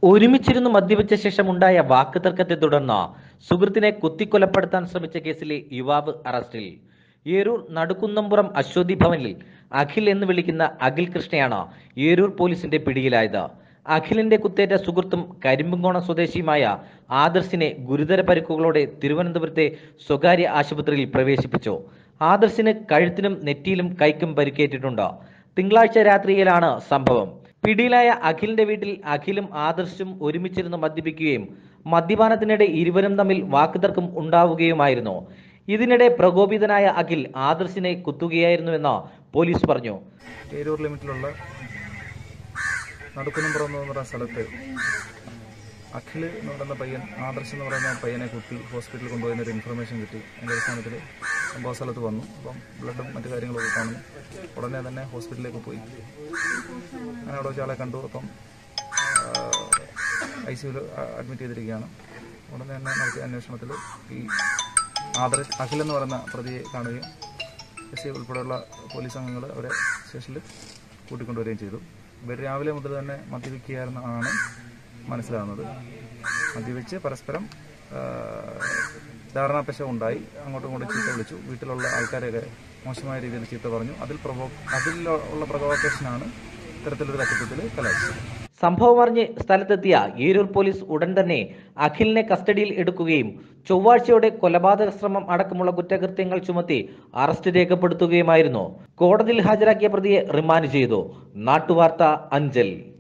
ഒരുമിച്ചിരുന്ന് മദ്യപിച്ച ശേഷം ഉണ്ടായ വാക്കുതർക്കത്തെ തുടർന്ന് സുഹൃത്തിനെ കുത്തിക്കൊലപ്പെടുത്താൻ ശ്രമിച്ച കേസിലെ യുവാവ് അറസ്റ്റിൽ ഏരൂർ നടുക്കുന്നമ്പുറം അശ്വതി ഭവനിൽ അഖിൽ എന്ന് വിളിക്കുന്ന അഖിൽ കൃഷ്ണയാണ് ഏരൂർ പോലീസിന്റെ പിടിയിലായത് അഖിലിന്റെ കുത്തേറ്റ സുഹൃത്തും കരിമ്പുംകോണം സ്വദേശിയുമായ ആദർശിനെ ഗുരുതര പരിക്കുകളോടെ തിരുവനന്തപുരത്തെ സ്വകാര്യ ആശുപത്രിയിൽ പ്രവേശിപ്പിച്ചു ആദർശിന് കഴുത്തിനും നെറ്റിയിലും കൈക്കും പരിക്കേറ്റിട്ടുണ്ട് തിങ്കളാഴ്ച രാത്രിയിലാണ് സംഭവം പിടിയിലായ അഖിലിന്റെ വീട്ടിൽ അഖിലും ആദർശും ഒരുമിച്ചിരുന്ന് മദ്യപിക്കുകയും മദ്യപാനത്തിനിടെ ഇരുവരും തമ്മിൽ വാക്കുതർക്കം ഉണ്ടാവുകയുമായിരുന്നു ഇതിനിടെ പ്രകോപിതനായ അഖിൽ ആദർശിനെ കുത്തുകയായിരുന്നുവെന്ന് പോലീസ് പറഞ്ഞു ഏരൂർ ലിമിറ്റിലുള്ള നടുക്കുന്നുംപുറം എന്ന് പറയുന്ന സ്ഥലത്ത് അഖിൽ എന്ന് പറയുന്ന പയ്യൻ ആദർശ് എന്ന് പറയുന്ന പയ്യനെ കുത്തി ഹോസ്പിറ്റലിൽ കൊണ്ടുപോകുന്ന ഒരു ഇൻഫർമേഷൻ കിട്ടി അതിൻ്റെ അടിസ്ഥാനത്തിൽ സംഭവ സ്ഥലത്ത് വന്നു അപ്പം ബ്ലഡും മറ്റു കാര്യങ്ങളൊക്കെ കാണുന്നു ഉടനെ തന്നെ ഹോസ്പിറ്റലിലേക്ക് പോയി അങ്ങനെ അവിടെ വെച്ച് ആളെ കണ്ടു അപ്പം ഐ സിയുയിൽ അഡ്മിറ്റ് ചെയ്തിരിക്കുകയാണ് ഉടനെ തന്നെ നടത്തിയ അന്വേഷണത്തിൽ ഈ ആദർശ് അഖിൽ എന്ന് പറയുന്ന പ്രതിയെ കാണുകയും എസ് ഐ ഉൾപ്പെടെയുള്ള പോലീസ് അംഗങ്ങൾ അവരെ സ്റ്റേഷനിൽ കൂട്ടിക്കൊണ്ടുവരികയും ചെയ്തു ഇവർ രാവിലെ മുതൽ തന്നെ മദ്യപിക്കുകയായിരുന്നാണ് മനസ്സിലാകുന്നത് മദ്യപിച്ച് പരസ്പരം ആ, ധാരണാപശ ഉണ്ടായി അങ്ങോട്ടും ഇങ്ങോട്ടും ചീത്ത വിളിച്ചു വീട്ടിലുള്ള ആൾക്കാരെയൊക്കെ മോശമായ രീതിയിൽ ചീത്ത പറഞ്ഞു അതിൽ പ്രൊവോ അതിൽ ഉള്ള പ്രൊവോക്കേഷനാണ് ഇത്തരത്തിലൊരു തട്ടിപ്പത്തിൽ കലാശിച്ചത് സംഭവം അറിഞ്ഞ് സ്ഥലത്തെത്തിയ ഏരൂർ പോലീസ് ഉടൻ തന്നെ അഖിലിനെ കസ്റ്റഡിയിൽ എടുക്കുകയും ചൊവ്വാഴ്ചയോടെ കൊലപാതക ശ്രമം അടക്കമുള്ള കുറ്റകൃത്യങ്ങൾ ചുമത്തി അറസ്റ്റ് രേഖപ്പെടുത്തുകയുമായിരുന്നു കോടതിയിൽ ഹാജരാക്കിയ പ്രതിയെ റിമാൻഡ് ചെയ്തു നാട്ടുവാർത്ത അഞ്ചൽ